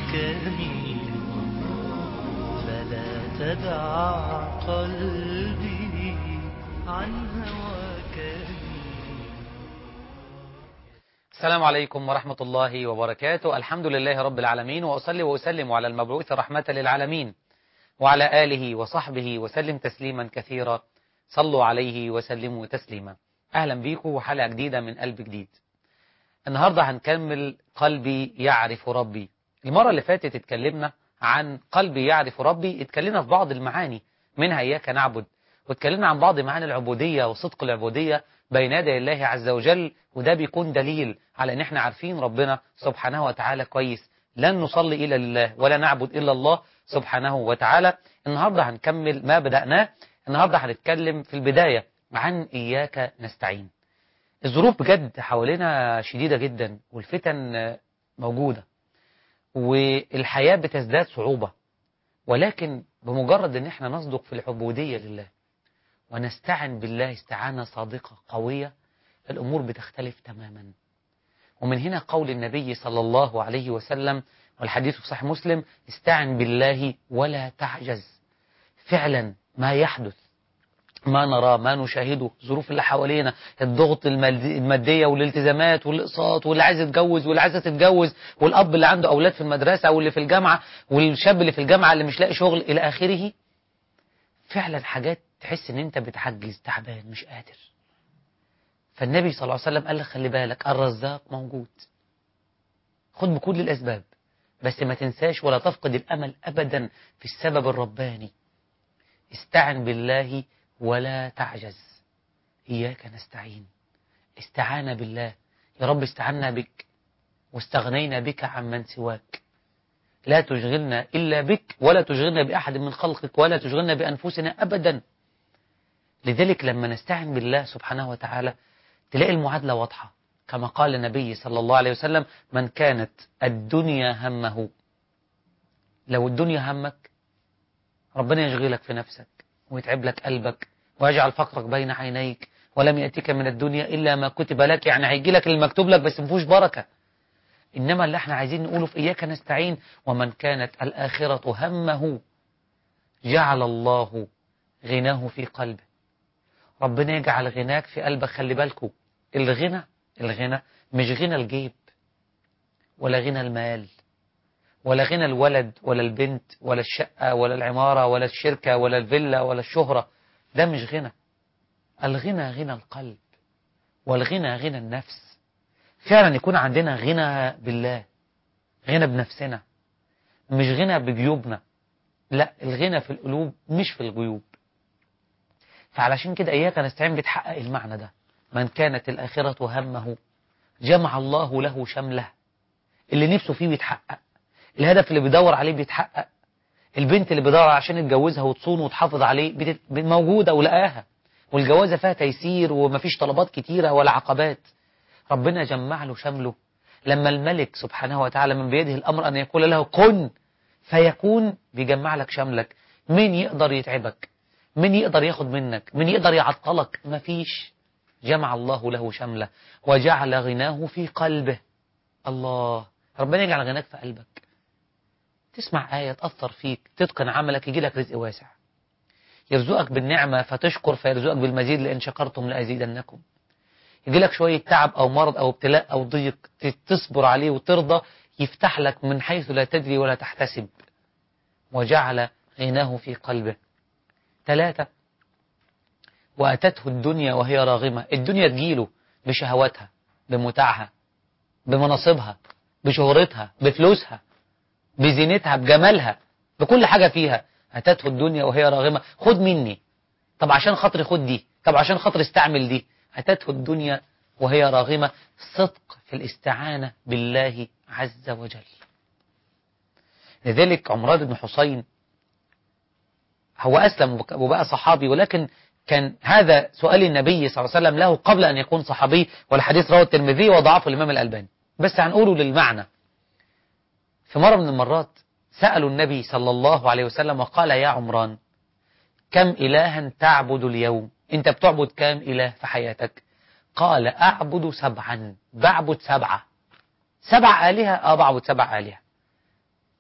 كمين فلا تدع قلبي عن هواك يميل السلام عليكم ورحمة الله وبركاته الحمد لله رب العالمين وأصلي وأسلم على المبعوث رحمة للعالمين وعلى آله وصحبه وسلم تسليما كثيرا صلوا عليه وسلموا تسليما أهلا بيكم وحلقة جديدة من قلب جديد النهاردة هنكمل قلبي يعرف ربي المرة اللي فاتت اتكلمنا عن قلبي يعرف ربي اتكلمنا في بعض المعاني منها إياك نعبد واتكلمنا عن بعض معاني العبودية وصدق العبودية بين يدي الله عز وجل وده بيكون دليل على ان احنا عارفين ربنا سبحانه وتعالى كويس لن نصلي إلا لله ولا نعبد إلا الله سبحانه وتعالى النهاردة هنكمل ما بدأناه النهاردة هنتكلم في البداية عن إياك نستعين الظروف بجد حوالينا شديدة جدا والفتن موجودة والحياة بتزداد صعوبة ولكن بمجرد ان احنا نصدق في العبودية لله ونستعن بالله استعانة صادقة قوية الأمور بتختلف تماما ومن هنا قول النبي صلى الله عليه وسلم والحديث في صحيح مسلم استعن بالله ولا تعجز فعلا ما يحدث ما نراه ما نشاهده الظروف اللي حوالينا الضغط المادية والالتزامات والإقساط واللي عايز يتجوز واللي عايزة تتجوز والأب اللي عنده أولاد في المدرسة واللي في الجامعة والشاب اللي في الجامعة اللي مش لاقي شغل إلى آخره فعلا حاجات تحس ان انت بتعجز تعبان مش قادر فالنبي صلى الله عليه وسلم قال لك خلي بالك الرزاق موجود خد بكل الأسباب بس ما تنساش ولا تفقد الأمل أبدا في السبب الرباني استعن بالله ولا تعجز إياك نستعين استعان بالله يا رب استعنا بك واستغنينا بك عمن سواك لا تشغلنا إلا بك ولا تشغلنا بأحد من خلقك ولا تشغلنا بأنفسنا أبدا لذلك لما نستعن بالله سبحانه وتعالى تلاقي المعادلة واضحة كما قال النبي صلى الله عليه وسلم من كانت الدنيا همه لو الدنيا همك ربنا يشغلك في نفسك ويتعب لك قلبك ويجعل فقرك بين عينيك ولم يأتيك من الدنيا إلا ما كتب لك يعني هيجي لك المكتوب لك بس مفيهوش بركة إنما اللي احنا عايزين نقوله في إياك نستعين ومن كانت الآخرة همه جعل الله غناه في قلبه ربنا يجعل غناك في قلبك خلي بالكم الغنى الغنى مش غنى الجيب ولا غنى المال ولا غنى الولد ولا البنت ولا الشقة ولا العمارة ولا الشركة ولا الفيلا ولا الشهرة ده مش غنى الغنى غنى القلب والغنى غنى النفس فعلا يكون عندنا غنى بالله غنى بنفسنا مش غنى بجيوبنا لا الغنى في القلوب مش في الجيوب فعلشان كده إياك نستعين بتحقق المعنى ده من كانت الآخرة همه جمع الله له شمله اللي نفسه فيه بيتحقق الهدف اللي بيدور عليه بيتحقق البنت اللي بيدور عشان يتجوزها وتصون وتحافظ عليه بتت... موجودة ولقاها والجوازة فيها تيسير ومفيش طلبات كتيرة ولا عقبات ربنا جمع له شمله لما الملك سبحانه وتعالى من بيده الأمر أن يقول له كن فيكون بيجمع لك شملك مين يقدر يتعبك مين يقدر ياخد منك مين يقدر يعطلك مفيش جمع الله له شمله وجعل غناه في قلبه الله ربنا يجعل غناك في قلبك تسمع آية تأثر فيك تتقن عملك يجي لك رزق واسع يرزقك بالنعمة فتشكر فيرزقك بالمزيد لإن شكرتم لأزيدنكم يجي لك شوية تعب أو مرض أو ابتلاء أو ضيق تصبر عليه وترضى يفتح لك من حيث لا تدري ولا تحتسب وجعل غناه في قلبه ثلاثة وأتته الدنيا وهي راغمة الدنيا تجيله بشهواتها بمتاعها بمناصبها بشهرتها بفلوسها بزينتها بجمالها بكل حاجة فيها أتته الدنيا وهي راغمة خد مني طب عشان خاطري خد دي طب عشان خاطري استعمل دي أتته الدنيا وهي راغمة صدق في الاستعانة بالله عز وجل لذلك عمران بن حسين هو أسلم وبقى صحابي ولكن كان هذا سؤال النبي صلى الله عليه وسلم له قبل أن يكون صحابي والحديث رواه الترمذي وضعفه الإمام الألباني بس هنقوله للمعنى في مرة من المرات سألوا النبي صلى الله عليه وسلم وقال يا عمران كم إلها تعبد اليوم أنت بتعبد كم إله في حياتك قال أعبد سبعا بعبد سبعة سبع آلهة أه بعبد سبع آلهة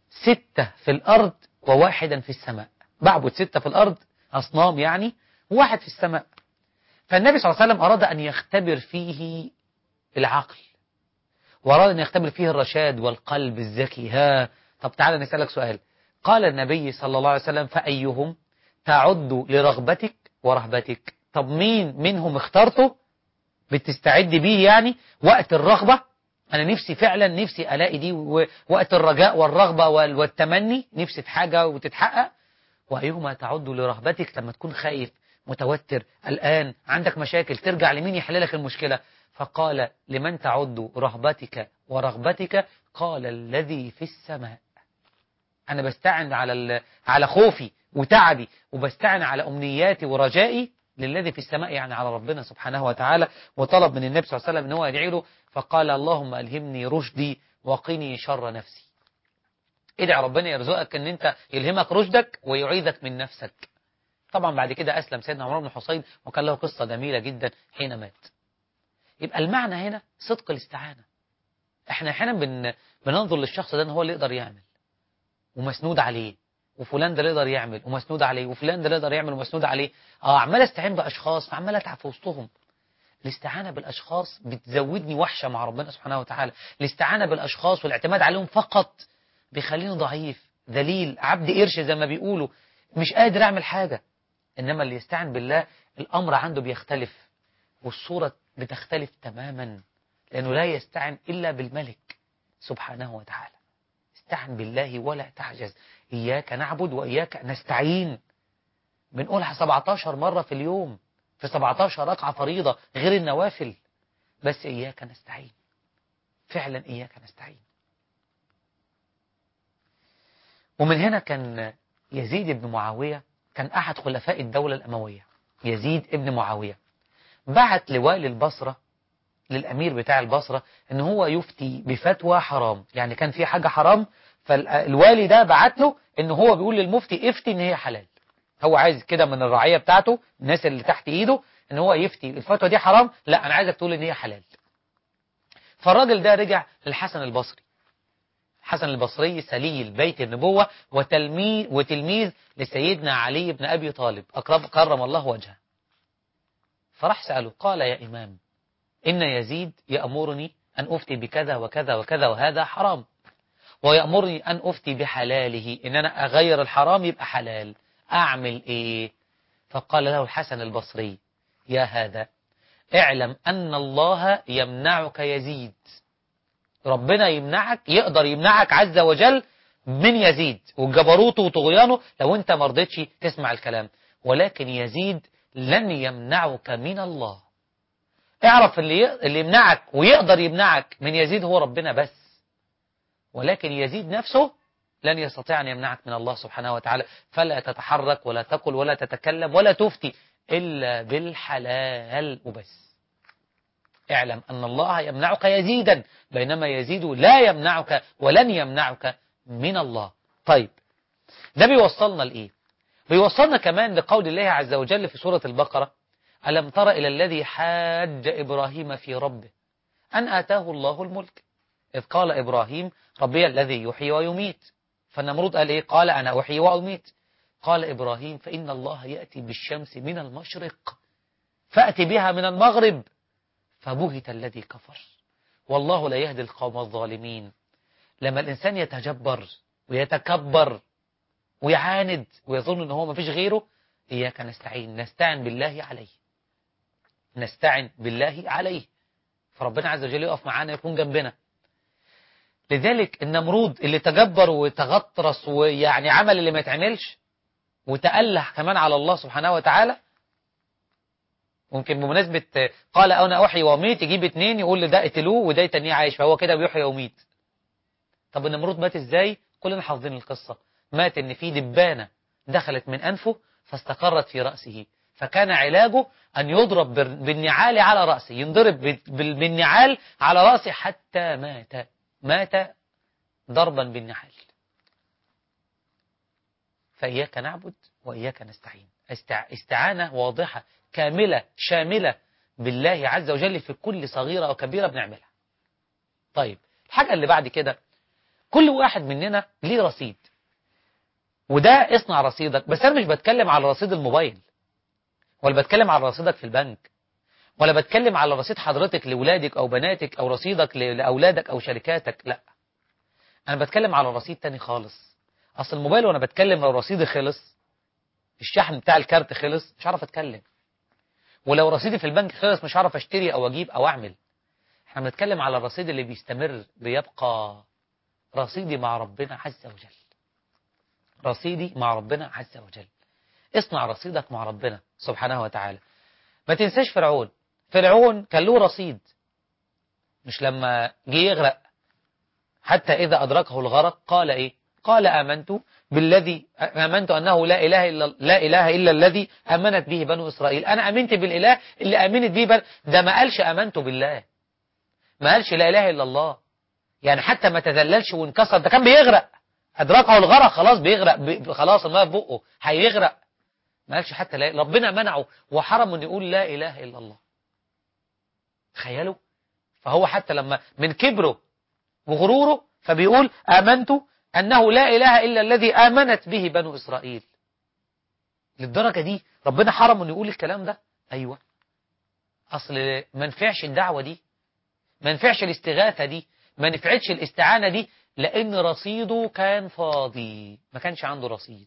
ستة في الأرض وواحدا في السماء بعبد ستة في الأرض أصنام يعني وواحد في السماء فالنبي صلى الله عليه وسلم أراد أن يختبر فيه العقل وأراد أن يختبر فيه الرشاد والقلب الذكي ها طب تعالى نسألك سؤال قال النبي صلى الله عليه وسلم فأيهم تعد لرغبتك ورهبتك طب مين منهم اخترته بتستعد بيه يعني وقت الرغبة أنا نفسي فعلا نفسي ألاقي دي وقت الرجاء والرغبة وال- والتمني نفسي في حاجة وتتحقق وأيهما تعد لرهبتك لما تكون خايف متوتر الآن عندك مشاكل ترجع لمين يحل لك المشكلة فقال لمن تعد رهبتك ورغبتك قال الذي في السماء أنا بستعن على ال- على خوفي وتعبي وبستعن على أمنياتي ورجائي للذي في السماء يعني على ربنا سبحانه وتعالى وطلب من النبي صلى الله عليه وسلم ان هو يدعي له فقال اللهم ألهمني رشدي وقني شر نفسي ادعي ربنا يرزقك ان انت يلهمك رشدك ويعيذك من نفسك طبعا بعد كده أسلم سيدنا عمر بن حسين وكان له قصة جميلة جدا حين مات يبقى المعنى هنا صدق الاستعانة احنا احيانا بن... بننظر للشخص ده ان هو اللي يقدر يعمل ومسنود عليه وفلان ده اللي يقدر يعمل ومسنود عليه وفلان ده اللي يقدر يعمل ومسنود عليه اه عمال استعين باشخاص فعمال اتعب في وسطهم الاستعانة بالاشخاص بتزودني وحشة مع ربنا سبحانه وتعالى الاستعانة بالاشخاص والاعتماد عليهم فقط بيخليني ضعيف ذليل عبد قرش زي ما بيقولوا مش قادر اعمل حاجة انما اللي يستعن بالله الامر عنده بيختلف والصورة بتختلف تماما لانه لا يستعن الا بالملك سبحانه وتعالى استعن بالله ولا تعجز إياك نعبد وإياك نستعين بنقولها 17 مرة في اليوم في 17 ركعة فريضة غير النوافل بس إياك نستعين فعلا إياك نستعين ومن هنا كان يزيد بن معاوية كان أحد خلفاء الدولة الأموية يزيد ابن معاوية بعت لوالي البصرة للأمير بتاع البصرة إن هو يفتي بفتوى حرام يعني كان في حاجة حرام فالوالي ده بعت له إن هو بيقول للمفتي افتي إن هي حلال هو عايز كده من الرعية بتاعته الناس اللي تحت إيده إن هو يفتي الفتوى دي حرام لا أنا عايزك تقول إن هي حلال فالراجل ده رجع للحسن البصري الحسن البصري سليل بيت النبوة وتلميذ وتلميذ لسيدنا علي بن أبي طالب أكرم كرم الله وجهه فراح سأله قال يا إمام إن يزيد يأمرني أن أفتي بكذا وكذا وكذا وهذا حرام ويأمرني أن أفتي بحلاله إن أنا أغير الحرام يبقى حلال أعمل إيه فقال له الحسن البصري يا هذا اعلم أن الله يمنعك يزيد ربنا يمنعك يقدر يمنعك عز وجل من يزيد وجبروته وطغيانه لو انت ما رضيتش تسمع الكلام ولكن يزيد لن يمنعك من الله اعرف اللي اللي يمنعك ويقدر يمنعك من يزيد هو ربنا بس ولكن يزيد نفسه لن يستطيع أن يمنعك من الله سبحانه وتعالى فلا تتحرك ولا تقل ولا تتكلم ولا تفتي إلا بالحلال وبس اعلم أن الله يمنعك يزيدا بينما يزيد لا يمنعك ولن يمنعك من الله طيب ده بيوصلنا لإيه بيوصلنا كمان لقول الله عز وجل في سورة البقرة ألم تر إلى الذي حاج إبراهيم في ربه أن آتاه الله الملك إذ قال إبراهيم ربي الذي يحيي ويميت فالنمرود قال إيه قال أنا أحيي وأميت قال إبراهيم فإن الله يأتي بالشمس من المشرق فأتي بها من المغرب فبهت الذي كفر والله لا يهدي القوم الظالمين لما الإنسان يتجبر ويتكبر ويعاند ويظن ان هو ما فيش غيره إياك نستعين نستعن بالله عليه نستعن بالله عليه فربنا عز وجل يقف معانا يكون جنبنا لذلك النمرود اللي تجبر وتغطرس ويعني عمل اللي ما يتعملش وتأله كمان على الله سبحانه وتعالى ممكن بمناسبة قال أنا أحيي وأميت يجيب اتنين يقول ده اقتلوه وده يتنيه عايش فهو كده بيحيي ويميت طب النمرود مات ازاي كلنا حافظين القصة مات ان في دبانة دخلت من أنفه فاستقرت في رأسه فكان علاجه أن يضرب بالنعال على رأسه ينضرب بالنعال على رأسه حتى مات مات ضربا بالنعال فإياك نعبد وإياك نستعين استعانة واضحة كاملة شاملة بالله عز وجل في كل صغيرة أو كبيرة بنعملها طيب الحاجة اللي بعد كده كل واحد مننا ليه رصيد وده اصنع رصيدك بس انا مش بتكلم على رصيد الموبايل ولا بتكلم على رصيدك في البنك ولا بتكلم على رصيد حضرتك لولادك او بناتك او رصيدك ل- لاولادك او شركاتك لا انا بتكلم على رصيد تاني خالص اصل الموبايل وانا بتكلم لو رصيدي خلص الشحن بتاع الكارت خلص مش هعرف اتكلم ولو رصيدي في البنك خلص مش هعرف اشتري او اجيب او اعمل احنا بنتكلم على الرصيد اللي بيستمر بيبقى رصيدي مع ربنا عز وجل رصيدي مع ربنا عز وجل اصنع رصيدك مع ربنا سبحانه وتعالى ما تنساش فرعون فرعون كان له رصيد مش لما جه يغرق حتى إذا أدركه الغرق قال إيه قال آمنت بالذي آمنت أنه لا إله إلا لا إله إلا الذي آمنت به بنو إسرائيل أنا آمنت بالإله اللي آمنت به بل ده ما قالش آمنت بالله ما قالش لا إله إلا الله يعني حتى ما تذللش وانكسر ده كان بيغرق أدركه الغرق خلاص بيغرق بي خلاص الماء في بقه هيغرق ما قالش حتى لا ربنا منعه وحرمه انه يقول لا إله إلا الله تخيلوا فهو حتى لما من كبره وغروره فبيقول آمنت أنه لا إله إلا الذي آمنت به بنو إسرائيل للدرجة دي ربنا حرمه انه يقول الكلام ده أيوة أصل ما نفعش الدعوة دي ما نفعش الاستغاثة دي ما نفعتش الاستعانة دي لأن رصيده كان فاضي ما كانش عنده رصيد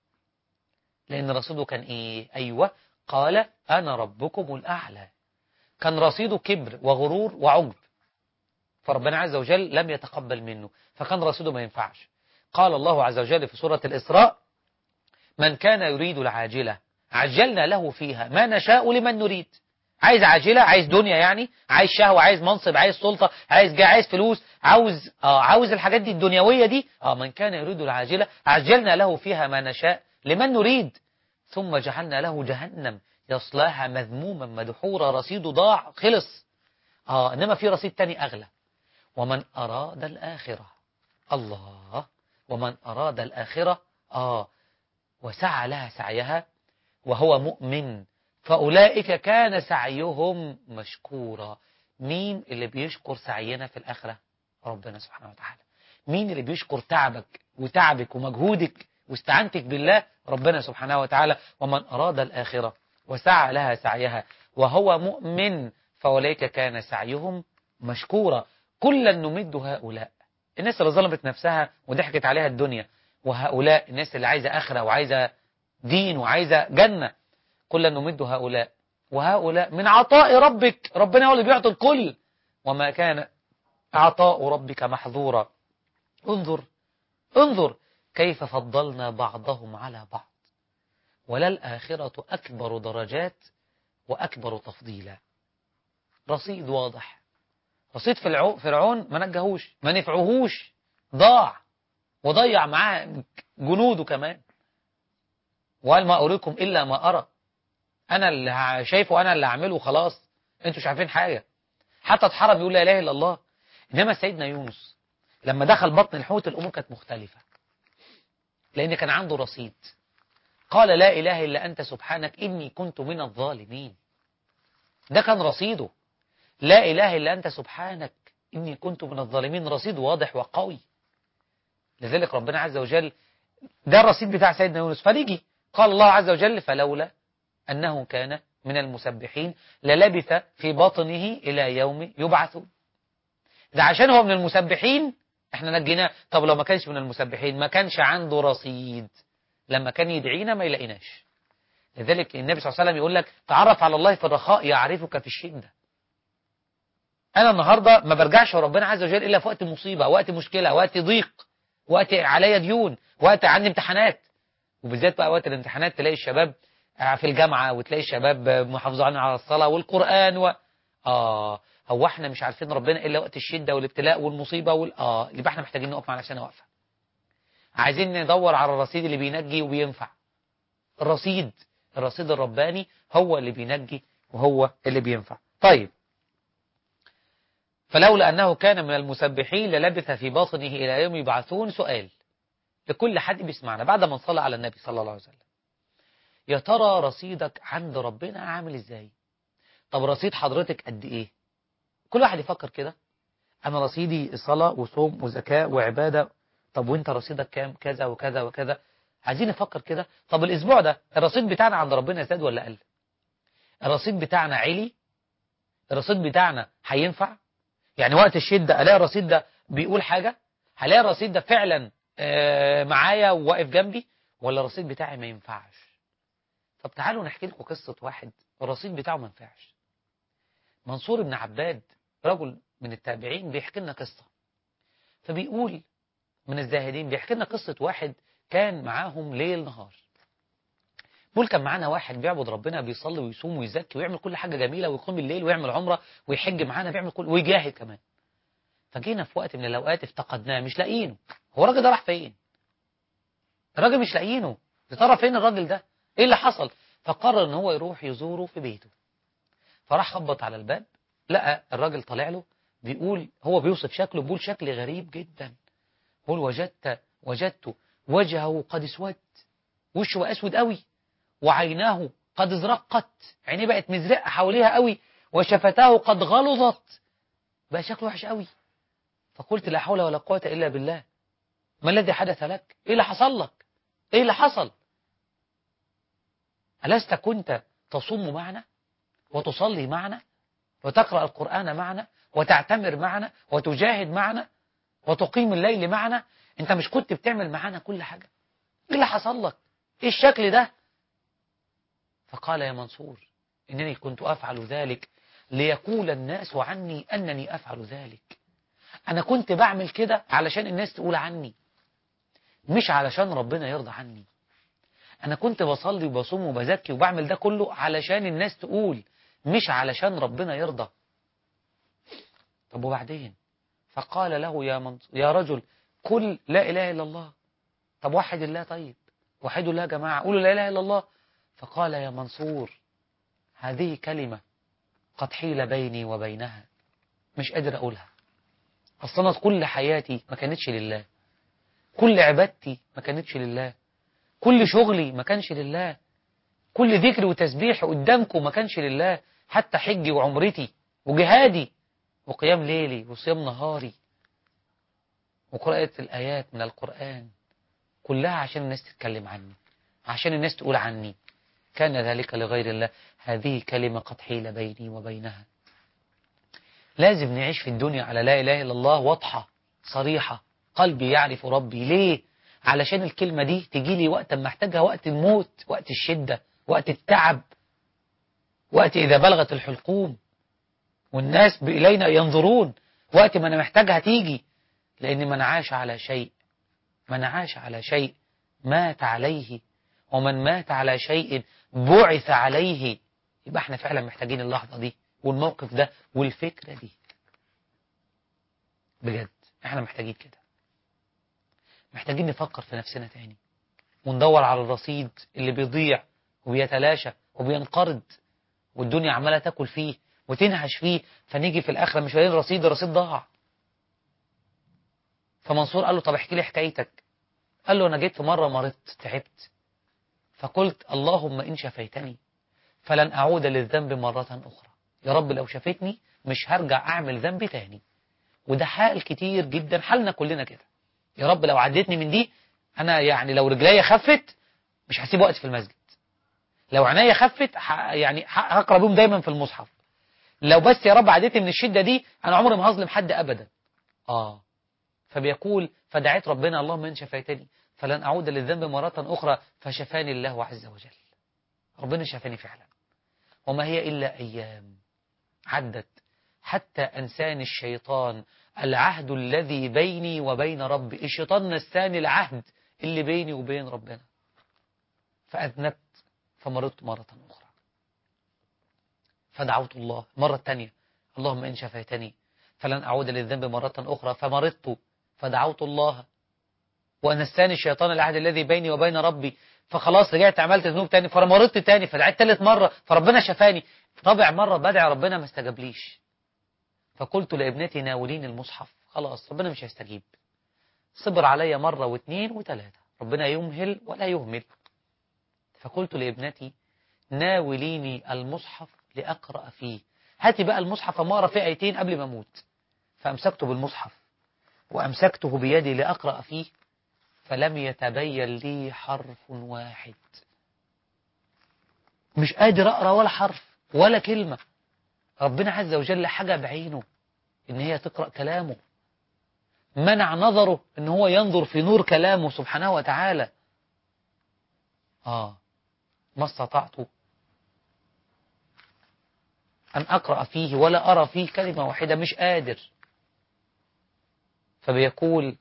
لأن رصيده كان إيه أيوة قال أنا ربكم الأعلى كان رصيده كبر وغرور وعجب فربنا عز وجل لم يتقبل منه فكان رصيده ما ينفعش قال الله عز وجل في سورة الإسراء من كان يريد العاجلة عجلنا له فيها ما نشاء لمن نريد عايز عاجلة عايز دنيا يعني عايز شهوة عايز منصب عايز سلطة عايز جاه عايز فلوس عاوز آه عاوز الحاجات دي الدنيوية دي اه من كان يريد العاجلة عجلنا له فيها ما نشاء لمن نريد ثم جعلنا له جهنم يصلاها مذموما مدحورا رصيده ضاع خلص اه انما في رصيد تاني اغلى ومن اراد الاخرة الله ومن اراد الاخرة اه وسعى لها سعيها وهو مؤمن فأولئك كان سعيهم مشكورا مين اللي بيشكر سعينا في الآخرة ربنا سبحانه وتعالى مين اللي بيشكر تعبك وتعبك ومجهودك واستعنتك بالله ربنا سبحانه وتعالى ومن أراد الآخرة وسعى لها سعيها وهو مؤمن فأولئك كان سعيهم مشكورا كلا نمد هؤلاء الناس اللي ظلمت نفسها وضحكت عليها الدنيا وهؤلاء الناس اللي عايزة آخرة وعايزة دين وعايزة جنة كلا نمد هؤلاء وهؤلاء من عطاء ربك ربنا هو اللي بيعطي الكل وما كان عطاء ربك محظورا انظر انظر كيف فضلنا بعضهم على بعض وللآخرة أكبر درجات وأكبر تفضيلا رصيد واضح رصيد فرعون ما نجهوش ما نفعهوش ضاع وضيع معاه جنوده كمان وقال ما أريكم إلا ما أرى أنا اللي شايفه أنا اللي أعمله خلاص أنتوا مش عارفين حاجة حتى اتحرم يقول لا إله إلا الله إنما سيدنا يونس لما دخل بطن الحوت الأمور كانت مختلفة لأن كان عنده رصيد قال لا إله إلا أنت سبحانك إني كنت من الظالمين ده كان رصيده لا إله إلا أنت سبحانك إني كنت من الظالمين رصيد واضح وقوي لذلك ربنا عز وجل ده الرصيد بتاع سيدنا يونس فنيجي قال الله عز وجل فلولا أنه كان من المسبحين للبث في بطنه إلى يوم يبعثون ده عشان هو من المسبحين احنا نجيناه طب لو ما كانش من المسبحين ما كانش عنده رصيد لما كان يدعينا ما يلاقيناش لذلك النبي صلى الله عليه وسلم يقول لك تعرف على الله في الرخاء يعرفك في الشدة أنا النهاردة ما برجعش وربنا عز وجل إلا في وقت مصيبة وقت مشكلة وقت ضيق وقت عليا ديون وقت عندي امتحانات وبالذات بقى وقت الامتحانات تلاقي الشباب في الجامعة وتلاقي الشباب محافظين على الصلاة والقرآن و... آه هو احنا مش عارفين ربنا إلا وقت الشدة والابتلاء والمصيبة وال... آه يبقى احنا محتاجين نقف مع نفسنا واقفة عايزين ندور على الرصيد اللي بينجي وبينفع الرصيد الرصيد الرباني هو اللي بينجي وهو اللي بينفع طيب فلولا أنه كان من المسبحين للبث في باطنه إلى يوم يبعثون سؤال لكل حد بيسمعنا بعد ما نصلى على النبي صلى الله عليه وسلم يا ترى رصيدك عند ربنا عامل ازاي طب رصيد حضرتك قد ايه كل واحد يفكر كده أنا رصيدي صلاة وصوم وزكاة وعبادة طب وانت رصيدك كام كذا وكذا وكذا عايزين نفكر كده طب الأسبوع ده الرصيد بتاعنا عند ربنا زاد ولا قل الرصيد بتاعنا عالي الرصيد بتاعنا هينفع يعني وقت الشدة ألاقي الرصيد ده بيقول حاجة هلاقي الرصيد ده فعلا آه، معايا وواقف جنبي ولا الرصيد بتاعي ما ينفعش طب تعالوا نحكي لكم قصة واحد الرصيد بتاعه ما ينفعش منصور بن عباد رجل من التابعين بيحكي لنا قصة فبيقول من الزاهدين بيحكي لنا قصة واحد كان معاهم ليل نهار بيقول كان معانا واحد بيعبد ربنا بيصلي ويصوم ويزكي ويعمل كل حاجة جميلة ويقوم الليل ويعمل عمرة ويحج معانا بيعمل كل ويجاهد كمان فجينا في وقت من الأوقات افتقدناه مش لاقيينه هو الراجل ده راح فين الراجل مش لاقيينه يا ترى فين الراجل ده ايه اللي حصل فقرر ان هو يروح يزوره في بيته فراح خبط على الباب لقى الراجل طالع له بيقول هو بيوصف شكله بيقول شكل غريب جدا بيقول وجدت وجدت وجهه قد اسود وشه بقى اسود قوي وعيناه قد ازرقت عينيه بقت مزرقه حواليها قوي وشفتاه قد غلظت بقى شكله وحش قوي فقلت لا حول ولا قوه الا بالله ما الذي حدث لك ايه اللي حصل لك ايه اللي حصل ألست كنت تصوم معنا وتصلي معنا وتقرأ القرآن معنا وتعتمر معنا وتجاهد معنا وتقيم الليل معنا انت مش كنت بتعمل معانا كل حاجة ايه اللي حصل لك ايه الشكل ده فقال يا منصور انني كنت افعل ذلك ليقول الناس عني انني افعل ذلك انا كنت بعمل كده علشان الناس تقول عني مش علشان ربنا يرضى عني أنا كنت بصلي وبصوم وبزكي وبعمل ده كله علشان الناس تقول مش علشان ربنا يرضى طب وبعدين فقال له يا منص... يا رجل قل لا إله إلا الله طب وحد الله طيب وحدوا الله يا جماعة قولوا لا إله إلا الله فقال يا منصور هذه كلمة قد حيل بيني وبينها مش قادر أقولها أصلا كل حياتي ما كانتش لله كل عبادتي ما كانتش لله كل شغلي ما كانش لله كل ذكر وتسبيح قدامكم ما كانش لله حتى حجي وعمرتي وجهادي وقيام ليلي وصيام نهاري وقراءة الآيات من القرآن كلها عشان الناس تتكلم عني عشان الناس تقول عني كان ذلك لغير الله هذه كلمة قد حيل بيني وبينها لازم نعيش في الدنيا على لا إله إلا الله واضحة صريحة قلبي يعرف ربي ليه علشان الكلمة دي تجي لي وقت ما احتاجها وقت الموت وقت الشدة وقت التعب وقت إذا بلغت الحلقوم والناس إلينا ينظرون وقت ما أنا محتاجها تيجي لأن من عاش على شيء من عاش على شيء مات عليه ومن مات على شيء بعث عليه يبقى احنا فعلا محتاجين اللحظة دي والموقف ده والفكرة دي بجد احنا محتاجين كده محتاجين نفكر في نفسنا تاني وندور على الرصيد اللي بيضيع وبيتلاشى وبينقرض والدنيا عمالة تاكل فيه وتنهش فيه فنيجي في الآخرة مش لاقيين رصيد الرصيد ضاع فمنصور قال له طب احكي لي حكايتك قال له أنا جيت في مرة مرضت تعبت فقلت اللهم إن شفيتني فلن أعود للذنب مرة أخرى يا رب لو شفيتني مش هرجع أعمل ذنب تاني وده حال كتير جدا حالنا كلنا كده يا رب لو عديتني من دي أنا يعني لو رجليا خفت مش هسيب وقت في المسجد لو عينيا خفت ح... يعني ح- هقرا بيهم دايما في المصحف لو بس يا رب عديت من الشدة دي أنا عمري ما هظلم حد أبدا آه فبيقول فدعيت ربنا اللهم إن شفيتني فلن أعود للذنب مرة أخرى فشفاني الله عز وجل ربنا شفاني فعلا وما هي إلا أيام عدت حتى أنساني الشيطان العهد الذي بيني وبين ربي الشيطان نساني العهد اللي بيني وبين ربنا فأذنبت فمرضت مرة أخرى فدعوت الله مرة تانية اللهم إن شفيتني فلن أعود للذنب مرة أخرى فمرضت فدعوت الله ونساني الشيطان العهد الذي بيني وبين ربي فخلاص رجعت عملت ذنوب تاني فمرضت تاني فدعيت تالت مرة فربنا شفاني رابع مرة بدعي ربنا ما استجابليش فقلت لابنتي ناوليني المصحف خلاص ربنا مش هيستجيب صبر عليا مرة واثنين وثلاثة ربنا يمهل ولا يهمل فقلت لابنتي ناوليني المصحف لأقرأ فيه هاتي بقى المصحف أما أقرأ فيه آيتين قبل ما أموت فأمسكت بالمصحف وأمسكته بيدي لأقرأ فيه فلم يتبين لي حرف واحد مش قادر أقرأ ولا حرف ولا كلمة ربنا عز وجل حاجة بعينه إن هي تقرأ كلامه منع نظره إن هو ينظر في نور كلامه سبحانه وتعالى آه ما استطعت أن أقرأ فيه ولا أرى فيه كلمة واحدة مش قادر فبيقول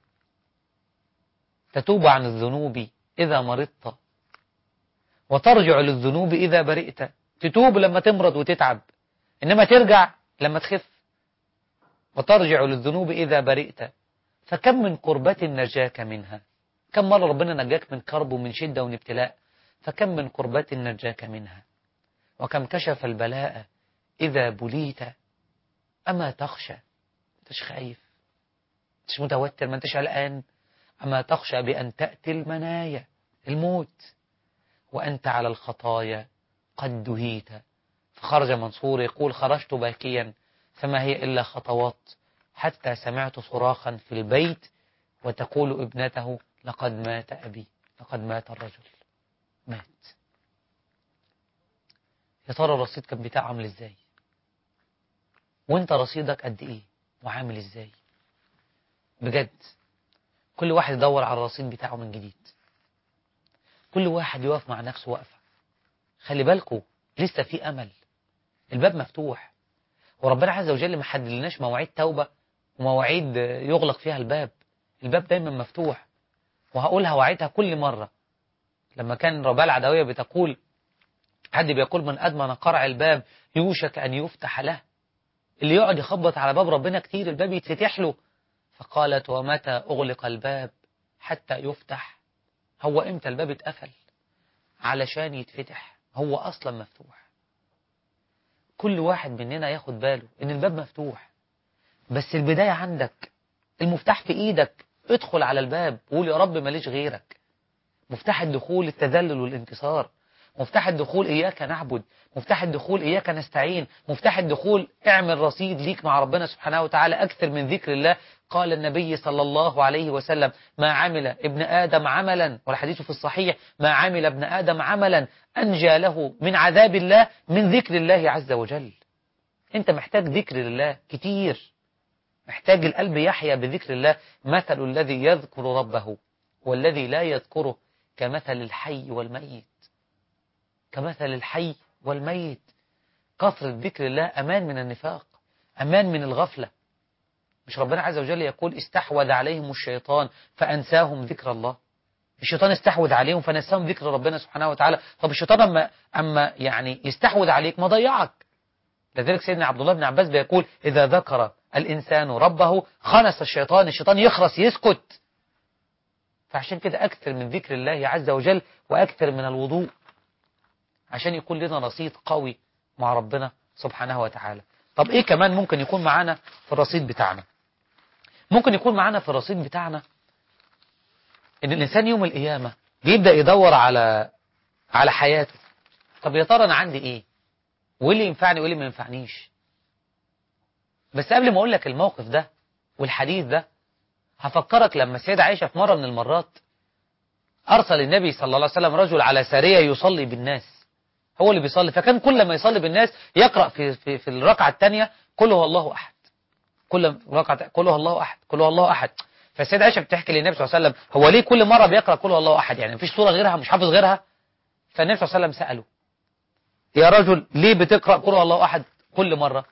تتوب عن الذنوب إذا مرضت وترجع للذنوب إذا برئت تتوب لما تمرض وتتعب إنما ترجع لما تخف وترجع للذنوب إذا برئت فكم من قربة نجاك منها كم مرة ربنا نجاك من كرب ومن شدة ومن ابتلاء فكم من قربة نجاك منها وكم كشف البلاء إذا بليت أما تخشى أنتش خايف أنتش متوتر ما أنتش قلقان أما تخشى بأن تأتي المنايا الموت وأنت على الخطايا قد دهيت فخرج منصور يقول خرجت باكيا فما هي إلا خطوات حتى سمعت صراخا في البيت وتقول ابنته لقد مات أبي لقد مات الرجل مات يا ترى الرصيد كان بتاعه عامل ازاي وانت رصيدك قد ايه وعامل ازاي بجد كل واحد يدور على الرصيد بتاعه من جديد كل واحد يقف مع نفسه وقفة خلي بالكوا لسه في أمل الباب مفتوح وربنا عز وجل ما حددلناش مواعيد توبة ومواعيد يغلق فيها الباب الباب دايما مفتوح وهقولها وعيدها كل مرة لما كان ربال العدوية بتقول حد بيقول من أدمن قرع الباب يوشك أن يفتح له اللي يقعد يخبط على باب ربنا كتير الباب يتفتح له فقالت ومتى أغلق الباب حتى يفتح هو إمتى الباب اتقفل علشان يتفتح هو أصلا مفتوح كل واحد مننا ياخد باله إن الباب مفتوح بس البداية عندك المفتاح في إيدك ادخل على الباب وقول يا رب ماليش غيرك مفتاح الدخول التذلل والانكسار مفتاح الدخول إياك نعبد مفتاح الدخول إياك نستعين مفتاح الدخول اعمل رصيد ليك مع ربنا سبحانه وتعالى أكثر من ذكر الله قال النبي صلى الله عليه وسلم ما عمل ابن آدم عملا والحديث في الصحيح ما عمل ابن آدم عملا أنجى له من عذاب الله من ذكر الله عز وجل أنت محتاج ذكر لله كتير محتاج القلب يحيا بذكر الله مثل الذي يذكر ربه والذي لا يذكره كمثل الحي والميت كمثل الحي والميت كثرة ذكر الله أمان من النفاق أمان من الغفلة مش ربنا عز وجل يقول استحوذ عليهم الشيطان فأنساهم ذكر الله الشيطان استحوذ عليهم فنساهم ذكر ربنا سبحانه وتعالى طب الشيطان أما, أما يعني يستحوذ عليك ما ضيعك لذلك سيدنا عبد الله بن عباس بيقول إذا ذكر الإنسان ربه خنس الشيطان الشيطان يخرس يسكت فعشان كده أكثر من ذكر الله عز وجل وأكثر من الوضوء عشان يكون لنا رصيد قوي مع ربنا سبحانه وتعالى طب ايه كمان ممكن يكون معانا في الرصيد بتاعنا ممكن يكون معانا في الرصيد بتاعنا ان الانسان يوم القيامة بيبدأ يدور على على حياته طب يا ترى انا عندي ايه وايه اللي ينفعني وايه اللي ما ينفعنيش بس قبل ما اقول لك الموقف ده والحديث ده هفكرك لما السيدة عائشة في مرة من المرات أرسل النبي صلى الله عليه وسلم رجل على سارية يصلي بالناس هو اللي بيصلي فكان كل ما يصلي بالناس يقرأ في في, في الركعة الثانية قل هو الله أحد كل ركعة قل هو الله أحد قل هو الله أحد فالسيدة عائشة بتحكي للنبي صلى الله عليه وسلم هو ليه كل مرة بيقرأ قل هو الله أحد يعني مفيش سورة غيرها مش حافظ غيرها فالنبي صلى الله عليه وسلم سأله يا رجل ليه بتقرأ قل هو الله أحد كل مرة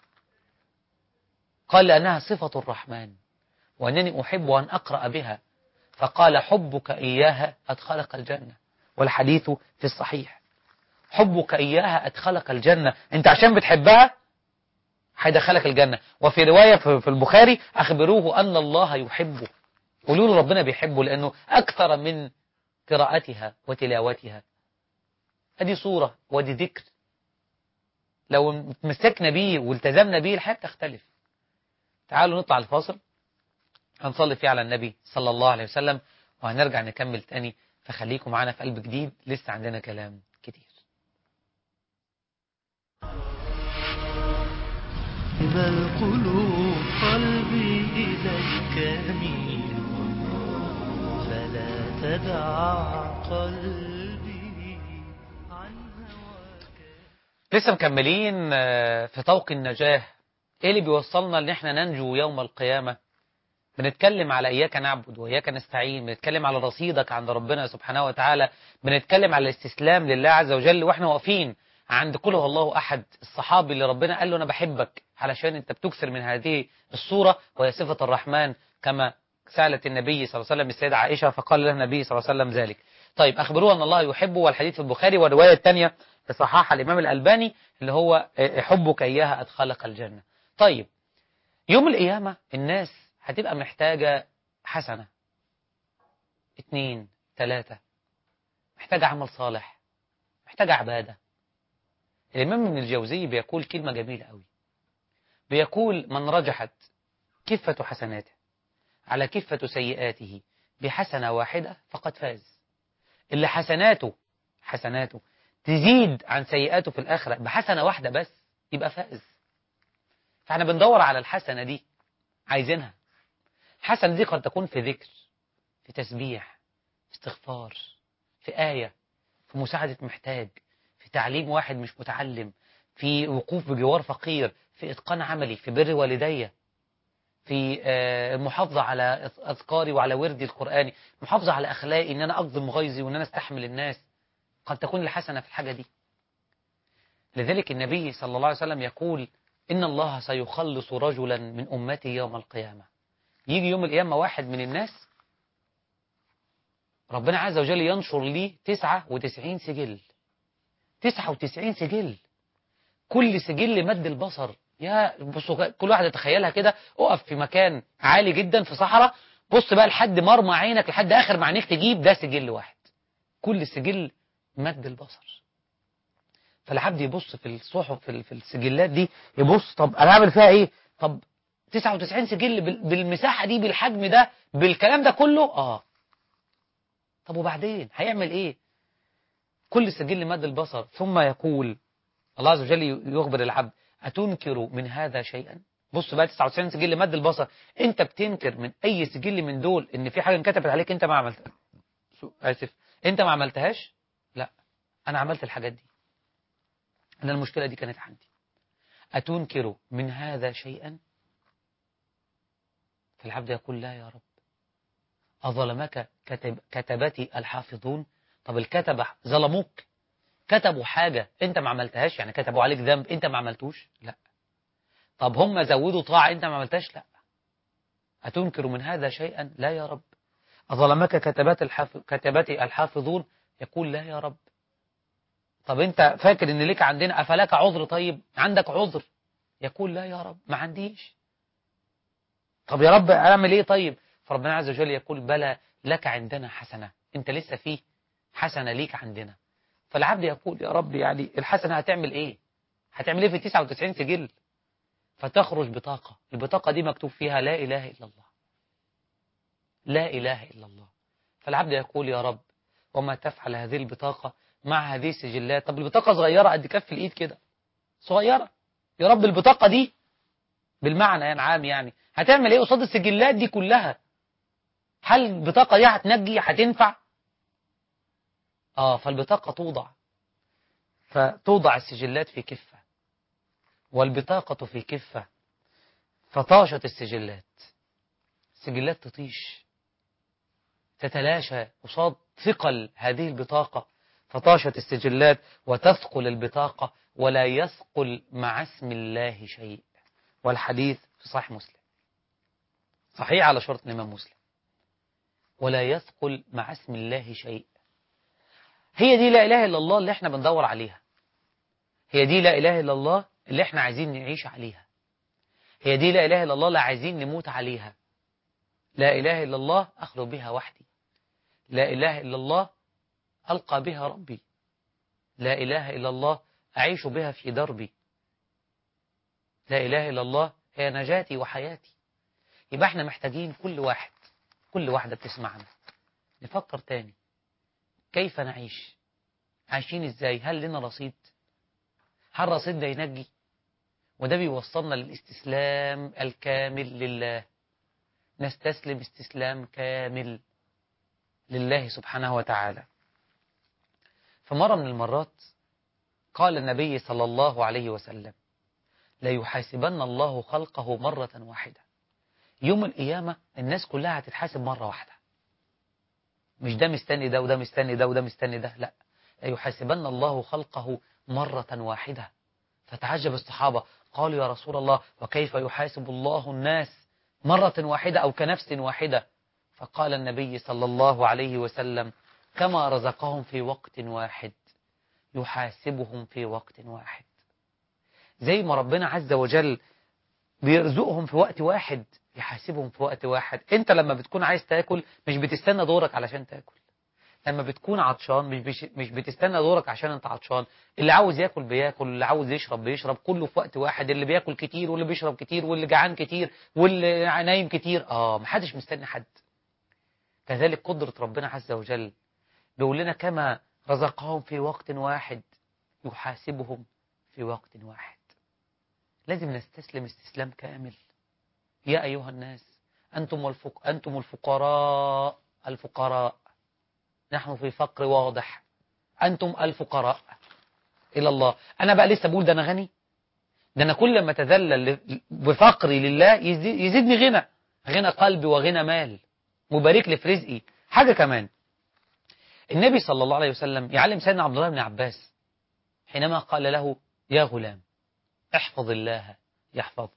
قال لأنها صفة الرحمن وأنني أحب أن أقرأ بها فقال حبك إياها أدخلك الجنة والحديث في الصحيح حبك إياها أدخلك الجنة أنت عشان بتحبها هيدخلك الجنة وفي رواية في البخاري أخبروه أن الله يحبه قولوا له ربنا بيحبه لأنه أكثر من قراءتها وتلاوتها هذه صورة ودي ذكر لو مسكنا بيه والتزمنا بيه الحياة تختلف تعالوا نطلع الفاصل هنصلي فيه على النبي صلى الله عليه وسلم وهنرجع نكمل تاني فخليكم معانا في قلب جديد لسه عندنا كلام كتير إذا القلوب قلبي إليك أميل فلا تدع قلبي عن هواك لسه مكملين آه، في طوق النجاة ايه اللي بيوصلنا ان احنا ننجو يوم القيامة بنتكلم على اياك نعبد واياك نستعين بنتكلم على رصيدك عند ربنا سبحانه وتعالى بنتكلم على الاستسلام لله عز وجل واحنا واقفين عند قل هو الله احد الصحابي اللي ربنا قال له انا بحبك علشان انت بتكثر من هذه الصورة وهي صفة الرحمن كما سألت النبي صلى الله عليه وسلم السيدة عائشة فقال لها النبي صلى الله عليه وسلم ذلك طيب أخبروه أن الله يحبه والحديث في البخاري والرواية الثانية صححها الإمام الألباني اللي هو حبك إياها أدخلك الجنة طيب يوم القيامة الناس هتبقى محتاجة حسنة اتنين تلاتة محتاجة عمل صالح محتاجة عبادة الإمام ابن الجوزي بيقول كلمة جميلة قوي بيقول من رجحت كفة حسناته على كفة سيئاته بحسنة واحدة فقد فاز اللي حسناته حسناته تزيد عن سيئاته في الآخرة بحسنة واحدة بس يبقى فائز فاحنا بندور على الحسنة دي عايزينها الحسنة دي قد تكون في ذكر في تسبيح في استغفار في آية في مساعدة محتاج في تعليم واحد مش متعلم في وقوف بجوار فقير في إتقان عملي في بر والدي في آه، المحافظة على أذكاري وعلى وردي القرآني المحافظة على أخلاقي إن أنا أقضم غيظي وإن أنا أستحمل الناس قد تكون الحسنة في الحاجة دي لذلك النبي صلى الله عليه وسلم يقول إن الله سيخلص رجلا من أمتي يوم القيامة يجي يوم القيامة واحد من الناس ربنا عز وجل ينشر لي 99 سجل 99 سجل كل سجل مد البصر يا بصوا كل واحد يتخيلها كده اقف في مكان عالي جدا في صحراء بص بقى لحد مرمى عينك لحد اخر ما عينيك تجيب ده سجل واحد كل سجل مد البصر فالعبد يبص في الصحف في ال- في السجلات دي يبص طب انا اعمل فيها ايه طب 99 سجل بال- بالمساحه دي بالحجم ده بالكلام ده كله اه طب وبعدين هيعمل ايه كل سجل مد البصر ثم يقول الله عز وجل يخبر العبد أتنكر من هذا شيئا بص بقى 99 سجل مد البصر انت بتنكر من اي سجل من دول ان في حاجه انكتبت عليك انت ما عملتها سو- اسف انت ما عملتهاش لا انا عملت الحاجات دي انا المشكله دي كانت عندي اتنكر من هذا شيئا فالعبد يقول لا يا رب أظلمك كتب كتبتي الحافظون طب الكتبة ظلموك كتبوا حاجة انت ما عملتهاش يعني كتبوا عليك ذنب انت ما عملتوش لا طب هم زودوا طاعة انت ما عملتهاش لا أتنكر من هذا شيئا لا يا رب أظلمك كتبات الحاف... كتبتي الحافظون يقول لا يا رب طب انت فاكر ان لك عندنا أفلك عذر طيب عندك عذر يقول لا يا رب ما عنديش طب يا رب اعمل ايه طيب فربنا عز وجل يقول بلى لك عندنا حسنة انت لسه فيه حسنة ليك عندنا فالعبد يقول يا رب يعني الحسنة هتعمل ايه هتعمل ايه في 99 سجل فتخرج بطاقة البطاقة دي مكتوب فيها لا إله إلا الله لا إله إلا الله فالعبد يقول يا رب وما تفعل هذه البطاقة مع هذه السجلات طب البطاقة صغيرة قد كف الإيد كده صغيرة يا رب البطاقة دي بالمعنى يعني عام يعني هتعمل ايه قصاد السجلات دي كلها هل البطاقة دي هتنجي هتنفع اه فالبطاقة توضع فتوضع السجلات في كفة والبطاقة في كفة فطاشت السجلات السجلات تطيش تتلاشى قصاد ثقل هذه البطاقة فطاشت السجلات وتثقل البطاقة ولا يثقل مع اسم الله شيء والحديث في صحيح مسلم صحيح على شرط الإمام مسلم ولا يثقل مع اسم الله شيء هي دي لا إله إلا الله اللي احنا بندور عليها هي دي لا إله إلا الله اللي احنا عايزين نعيش عليها هي دي لا إله إلا الله اللي عايزين نموت عليها لا إله إلا الله أخلو بها وحدي لا إله إلا الله ألقى بها ربي لا إله إلا الله أعيش بها في دربي لا إله إلا الله هي نجاتي وحياتي يبقى احنا محتاجين كل واحد كل واحدة بتسمعنا نفكر تاني كيف نعيش عايشين ازاي هل لنا رصيد هل رصيد ده ينجي وده بيوصلنا للاستسلام الكامل لله نستسلم استسلام كامل لله سبحانه وتعالى فمرة من المرات قال النبي صلى الله عليه وسلم ليحاسبن الله خلقه مرة واحدة يوم القيامة الناس كلها هتتحاسب مرة واحدة مش ده مستني ده وده مستني ده وده مستني ده لا ليحاسبن الله خلقه مرة واحدة فتعجب الصحابة قالوا يا رسول الله وكيف يحاسب الله الناس مرة واحدة أو كنفس واحدة فقال النبي صلى الله عليه وسلم كما رزقهم في وقت واحد يحاسبهم في وقت واحد زي ما ربنا عز وجل بيرزقهم في وقت واحد يحاسبهم في وقت واحد انت لما بتكون عايز تاكل مش بتستنى دورك علشان تاكل لما بتكون عطشان مش بش مش بتستنى دورك عشان انت عطشان اللي عاوز ياكل بياكل اللي عاوز يشرب بيشرب كله في وقت واحد اللي بياكل كتير واللي بيشرب كتير واللي جعان كتير واللي نايم كتير اه محدش مستني حد كذلك قدرة ربنا عز وجل بيقول لنا كما رزقهم في وقت واحد يحاسبهم في وقت واحد لازم نستسلم استسلام كامل يا أيها الناس أنتم, الفق... أنتم الفقراء الفقراء نحن في فقر واضح أنتم الفقراء إلى الله أنا بقى لسه بقول ده أنا غني ده أنا كل ما تذلل بفقري لله يزي- يزيدني غنى غنى قلبي وغنى مال مبارك لي في رزقي حاجة كمان النبي صلى الله عليه وسلم يعلم سيدنا عبد الله بن عباس حينما قال له يا غلام احفظ الله يحفظك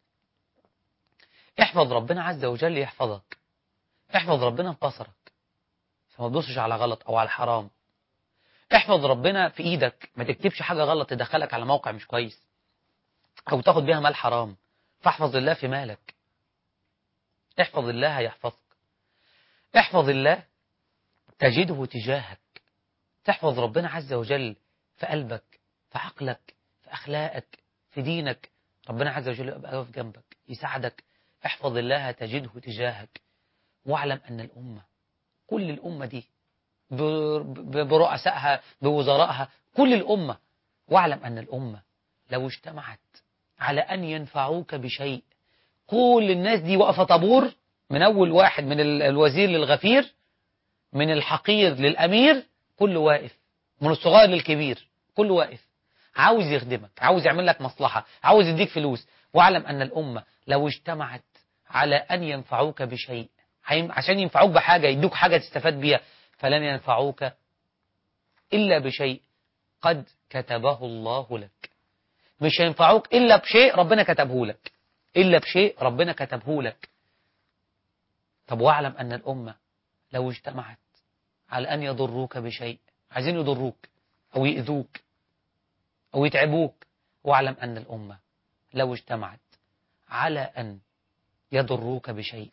احفظ ربنا عز وجل يحفظك احفظ ربنا في بصرك فما تبصش على غلط او على الحرام احفظ ربنا في ايدك ما تكتبش حاجة غلط تدخلك على موقع مش كويس او تاخد بيها مال حرام فاحفظ الله في مالك احفظ الله يحفظك احفظ الله تجده تجاهك تحفظ ربنا عز وجل في قلبك في عقلك في أخلاقك في دينك ربنا عز وجل يبقى واقف جنبك يساعدك احفظ الله تجده تجاهك واعلم أن الأمة كل الأمة دي ب- ب- برؤسائها بوزرائها كل الأمة واعلم أن الأمة لو اجتمعت على أن ينفعوك بشيء كل الناس دي واقفة طابور من أول واحد من ال- الوزير للغفير من الحقير للأمير كله واقف من الصغير للكبير كله واقف عاوز يخدمك عاوز يعمل لك مصلحة عاوز يديك فلوس واعلم أن الأمة لو اجتمعت على أن ينفعوك بشيء هيم- عشان ينفعوك بحاجة يدوك حاجة تستفاد بيها فلن ينفعوك إلا بشيء قد كتبه الله لك مش هينفعوك إلا بشيء ربنا كتبه لك إلا بشيء ربنا كتبه لك طب واعلم أن الأمة لو اجتمعت على أن يضروك بشيء عايزين يضروك أو يؤذوك أو يتعبوك واعلم أن الأمة لو اجتمعت على أن يضروك بشيء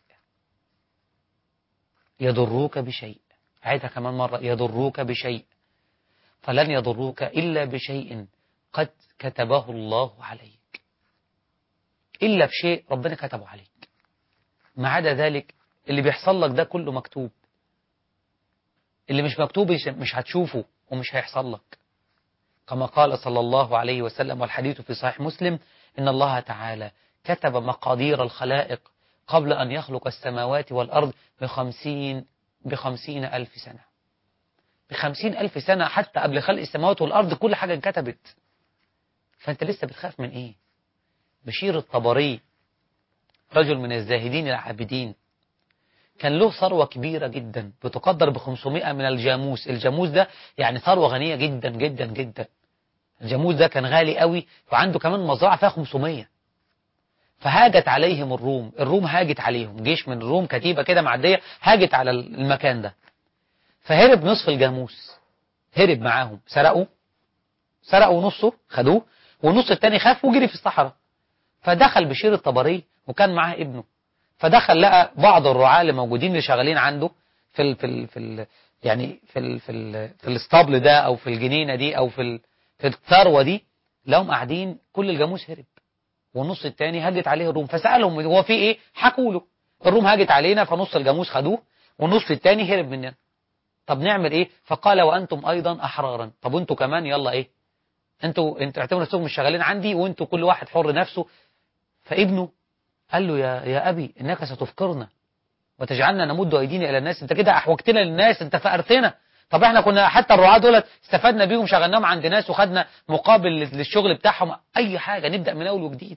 يضروك بشيء عيدها كمان مرة يضروك بشيء فلن يضروك إلا بشيء قد كتبه الله عليك إلا بشيء ربنا كتبه عليك ما عدا ذلك اللي بيحصل لك ده كله مكتوب اللي مش مكتوب مش- مش هتشوفه ومش هيحصل لك كما قال صلى الله عليه وسلم والحديث في صحيح مسلم إن الله تعالى كتب مقادير الخلائق قبل أن يخلق السماوات والأرض بخمسين بخمسين ألف سنة بخمسين ألف سنة حتى قبل خلق السماوات والأرض كل حاجة انكتبت فأنت لسه بتخاف من إيه بشير الطبري رجل من الزاهدين العابدين كان له ثروة كبيرة جدا بتقدر ب 500 من الجاموس الجاموس ده يعني ثروة غنية جدا جدا جدا الجاموس ده كان غالي قوي وعنده كمان مزرعة فيها 500 فهاجت عليهم الروم الروم هاجت عليهم جيش من الروم كتيبة كده معدية هاجت على المكان ده فهرب نصف الجاموس هرب معاهم سرقوا سرقوا نصه خدوه والنص التاني خاف وجري في الصحراء فدخل بشير الطبري وكان معاه ابنه فدخل لقى بعض الرعاة اللي موجودين اللي شغالين عنده في ال في ال في ال يعني في ال في ال في الاسطبل ده او في الجنينه دي او في ال في الثروه دي لهم قاعدين كل الجاموس هرب والنص التاني هجت عليه الروم فسالهم هو في ايه حكوا له الروم هاجت علينا فنص الجاموس خدوه والنص التاني هرب مننا طب نعمل ايه فقال وانتم ايضا احرارا طب وانتوا كمان يلا ايه انتوا انتوا اعتبروا نفسكم مش شغالين عندي وانتوا كل واحد حر نفسه فابنه قال له يا يا ابي انك ستفقرنا وتجعلنا نمد أيدينا إلى الناس أنت كده أحوجتنا للناس أنت فقرتنا طب احنا كنا حتى الرعاة دولت استفدنا بيهم شغلناهم عند ناس وخدنا مقابل للشغل بتاعهم أي حاجة نبدأ من أول وجديد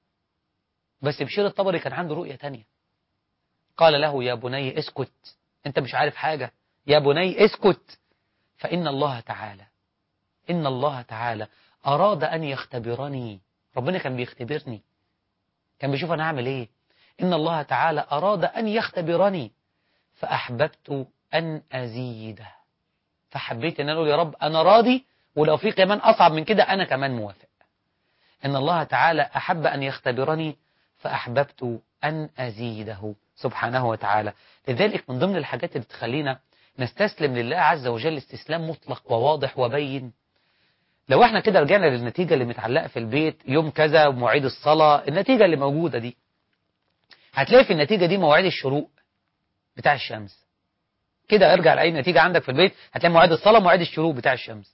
بس بشير الطبري كان عنده رؤية تانية قال له يا بني اسكت انت مش عارف حاجة يا بني اسكت فإن الله تعالى إن الله تعالى أراد أن يختبرني ربنا كان بيختبرني كان بيشوف أنا أعمل إيه إن الله تعالى أراد أن يختبرني فأحببت أن أزيده فحبيت أن أقول يا رب أنا راضي ولو في كمان أصعب من كده أنا كمان موافق إن الله تعالى أحب أن يختبرني فأحببت أن أزيده سبحانه وتعالى لذلك من ضمن الحاجات اللي تخلينا نستسلم لله عز وجل استسلام مطلق وواضح وبين لو احنا كده رجعنا للنتيجة اللي متعلقة في البيت يوم كذا ومواعيد الصلاة النتيجة اللي موجودة دي هتلاقي في النتيجة دي مواعيد الشروق بتاع الشمس كده ارجع لأي نتيجة عندك في البيت هتلاقي مواعيد الصلاة ومواعيد الشروق بتاع الشمس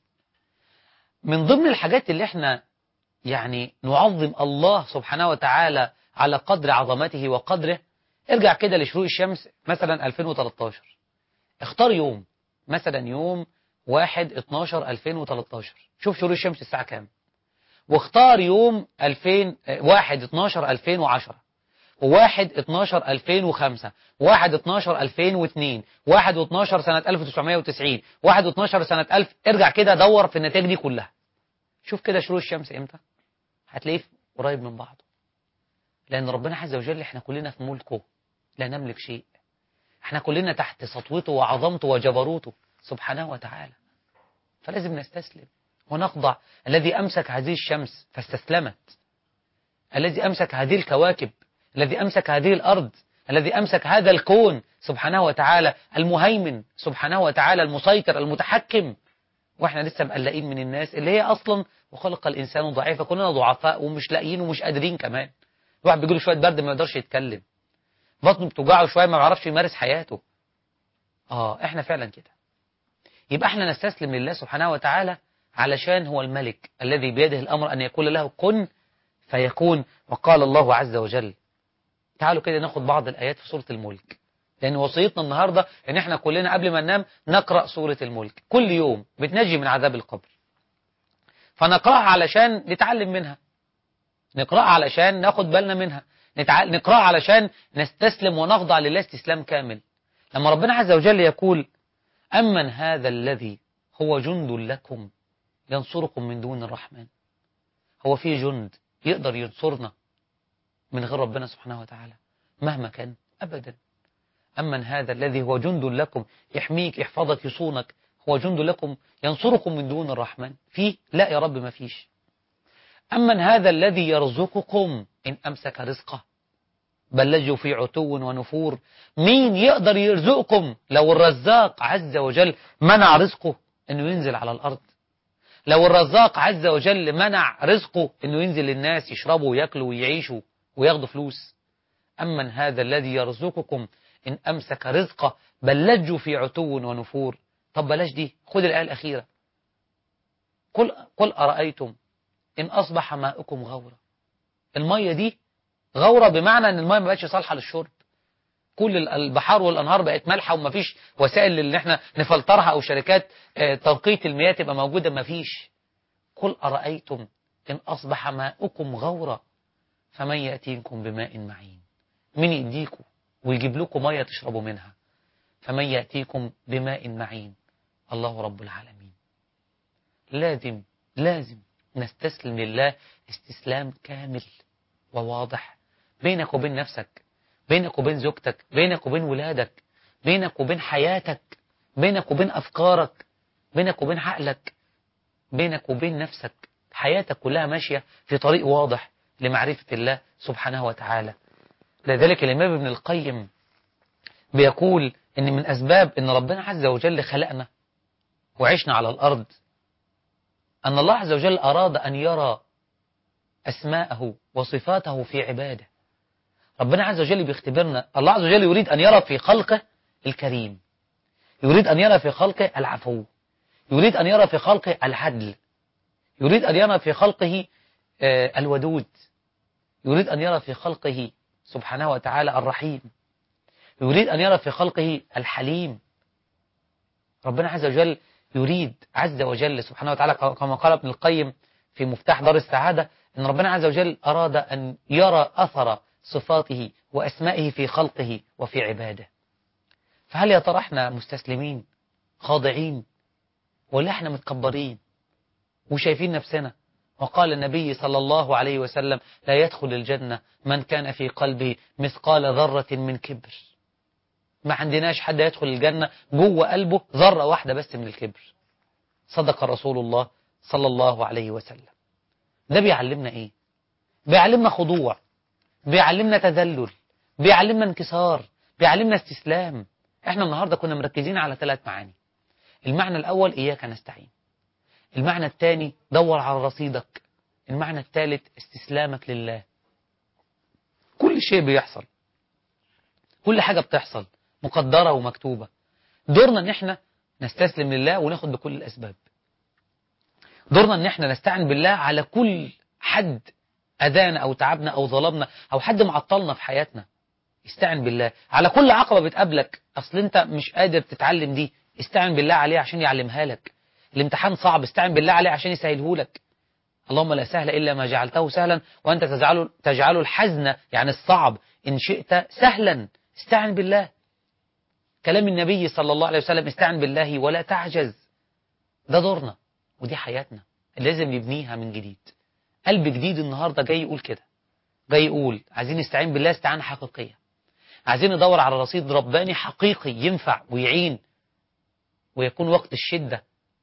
من ضمن الحاجات اللي احنا يعني نعظم الله سبحانه وتعالى على قدر عظمته وقدره ارجع كده لشروق الشمس مثلا 2013 اختار يوم مثلا يوم 1 12 2013 شوف شروق الشمس الساعة كام واختار يوم 2000 1 12 2010 و1 12 2005 1 12 2002 1 12 سنة 1990 1 12 سنة 1000 ارجع كده دور في النتائج دي كلها شوف كده شروق الشمس امتى هتلاقيه قريب من بعضه لأن ربنا عز وجل احنا كلنا في ملكه لا نملك شيء احنا كلنا تحت سطوته وعظمته وجبروته سبحانه وتعالى فلازم نستسلم ونخضع الذي أمسك هذه الشمس فاستسلمت الذي أمسك هذه الكواكب الذي أمسك هذه الأرض الذي أمسك هذا الكون سبحانه وتعالى المهيمن سبحانه وتعالى المسيطر المتحكم واحنا لسه مقلقين من الناس اللي هي أصلا وخلق الإنسان ضعيفا كلنا ضعفاء ومش لاقيين ومش قادرين كمان الواحد بيجيله شوية برد ما يقدرش يتكلم بطنه بتوجعه شوية ما بيعرفش يمارس حياته اه احنا فعلا كده يبقى احنا نستسلم لله سبحانه وتعالى علشان هو الملك الذي بيده الأمر أن يقول له كن فيكون وقال الله عز وجل تعالوا كده ناخد بعض الآيات في سورة الملك لأن وصيتنا النهاردة أن احنا كلنا قبل ما ننام نقرأ سورة الملك كل يوم بتنجي من عذاب القبر فنقرأها علشان نتعلم منها نقرأها علشان ناخد بالنا منها نتع... نقرأها علشان نستسلم ونخضع لله استسلام كامل لما ربنا عز وجل يقول أمن هذا الذي هو جند لكم ينصركم من دون الرحمن هو في جند يقدر ينصرنا من غير ربنا سبحانه وتعالى مهما كان أبدا أمن هذا الذي هو جند لكم يحميك يحفظك يصونك هو جند لكم ينصركم من دون الرحمن فيه لا يا رب ما فيش أمن هذا الذي يرزقكم إن أمسك رزقه بل لجوا في عتو ونفور مين يقدر يرزقكم لو الرزاق عز وجل منع رزقه أنه ينزل على الأرض لو الرزاق عز وجل منع رزقه أنه ينزل للناس يشربوا ويأكلوا ويعيشوا وياخدوا فلوس أمن هذا الذي يرزقكم إن أمسك رزقه بل لجوا في عتو ونفور طب بلاش دي خد الآية الأخيرة قل, قل أرأيتم إن أصبح ماؤكم غورا المية دي غورة بمعنى أن المية ما بقتش صالحة للشرب كل البحار والأنهار بقت مالحة ومفيش وسائل اللي احنا نفلترها أو شركات تنقية المياه تبقى موجودة مفيش قل أرأيتم إن أصبح ماؤكم غورا فمن يأتيكم بماء معين من يديكم ويجيب لكم مية تشربوا منها فمن يأتيكم بماء معين الله رب العالمين لازم لازم نستسلم لله استسلام كامل وواضح بينك وبين نفسك بينك وبين زوجتك بينك وبين ولادك بينك وبين حياتك بينك وبين أفكارك بينك وبين عقلك بينك وبين نفسك حياتك كلها ماشية في طريق واضح لمعرفة الله سبحانه وتعالى لذلك الإمام ابن القيم بيقول إن من أسباب إن ربنا عز وجل خلقنا وعشنا على الأرض أن الله عز وجل أراد أن يرى أسماءه وصفاته في عباده ربنا عز وجل بيختبرنا الله عز وجل يريد أن يرى في خلقه الكريم يريد أن يرى في خلقه العفو يريد أن يرى في خلقه العدل يريد أن يرى في خلقه الودود يريد أن يرى في خلقه سبحانه وتعالى الرحيم يريد أن يرى في خلقه الحليم ربنا عز وجل يريد عز وجل سبحانه وتعالى كما قال ابن القيم في مفتاح دار السعادة أن ربنا عز وجل أراد أن يرى أثر صفاته وأسمائه في خلقه وفي عباده فهل يا ترى احنا مستسلمين خاضعين ولا احنا متكبرين وشايفين نفسنا وقال النبي صلى الله عليه وسلم لا يدخل الجنة من كان في قلبه مثقال ذرة من كبر ما عندناش حد يدخل الجنة جوه قلبه ذرة واحدة بس من الكبر صدق رسول الله صلى الله عليه وسلم ده بيعلمنا ايه بيعلمنا خضوع بيعلمنا تذلل بيعلمنا انكسار بيعلمنا استسلام احنا النهاردة كنا مركزين على ثلاث معاني المعنى الأول إياك نستعين المعنى الثاني دور على رصيدك المعنى الثالث استسلامك لله كل شيء بيحصل كل حاجة بتحصل مقدرة ومكتوبة دورنا ان احنا نستسلم لله وناخد بكل الأسباب دورنا ان احنا نستعن بالله على كل حد أذانا أو تعبنا أو ظلمنا أو حد معطلنا في حياتنا استعن بالله على كل عقبة بتقابلك أصل أنت مش قادر تتعلم دي استعن بالله عليه عشان يعلمها لك الامتحان صعب استعن بالله عليه عشان يسهله لك اللهم لا سهل إلا ما جعلته سهلا وأنت تجعله, تجعله الحزن يعني الصعب إن شئت سهلا استعن بالله كلام النبي صلى الله عليه وسلم استعن بالله ولا تعجز ده دورنا ودي حياتنا اللي لازم نبنيها من جديد قلب جديد النهاردة جاي يقول كده جاي يقول عايزين نستعين بالله استعانة حقيقية عايزين ندور على رصيد رباني حقيقي ينفع ويعين ويكون وقت الشدة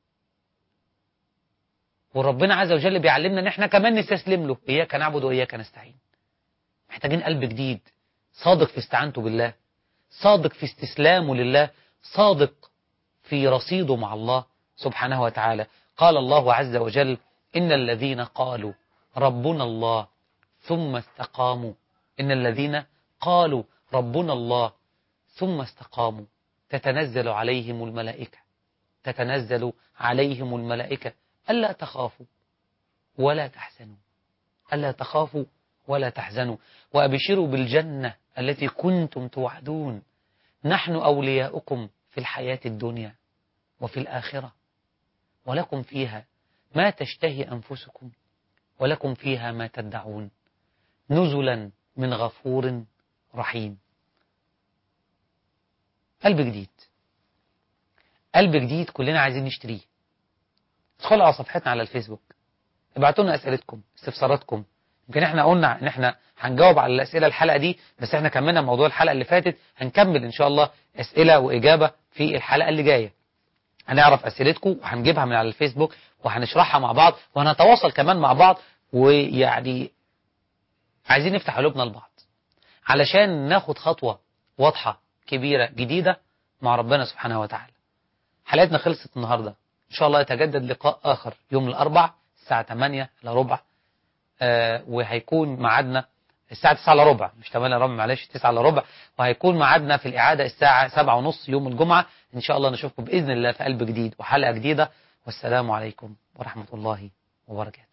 وربنا عز وجل بيعلمنا ان احنا كمان نستسلم له اياك نعبد واياك نستعين محتاجين قلب جديد صادق في استعانته بالله صادق في استسلامه لله صادق في رصيده مع الله سبحانه وتعالى قال الله عز وجل إن الذين قالوا ربنا الله ثم استقاموا إن الذين قالوا ربنا الله ثم استقاموا تتنزل عليهم الملائكة تتنزل عليهم الملائكة ألا تخافوا ولا تحزنوا ألا تخافوا ولا تحزنوا وأبشروا بالجنة التي كنتم توعدون نحن أولياؤكم في الحياة الدنيا وفي الآخرة ولكم فيها ما تشتهي أنفسكم ولكم فيها ما تدعون نزلا من غفور رحيم قلب جديد قلب جديد كلنا عايزين نشتريه ادخلوا على صفحتنا على الفيسبوك ابعتوا لنا اسئلتكم استفساراتكم يمكن احنا قلنا ان احنا هنجاوب على الاسئله الحلقه دي بس احنا كملنا موضوع الحلقه اللي فاتت هنكمل ان شاء الله اسئله واجابه في الحلقه اللي جايه هنعرف اسئلتكم وهنجيبها من على الفيسبوك وهنشرحها مع بعض وهنتواصل كمان مع بعض ويعني عايزين نفتح قلوبنا لبعض علشان ناخد خطوه واضحه كبيره جديده مع ربنا سبحانه وتعالى حلقتنا خلصت النهارده ان شاء الله يتجدد لقاء اخر يوم الاربع الساعه 8 الا ربع آه وهيكون ميعادنا الساعة 9 الا ربع مش 8 الا ربع معلش 9 الا ربع وهيكون ميعادنا في الإعادة الساعة 7 ونص يوم الجمعة إن شاء الله نشوفكم بإذن الله في قلب جديد وحلقة جديدة والسلام عليكم ورحمة الله وبركاته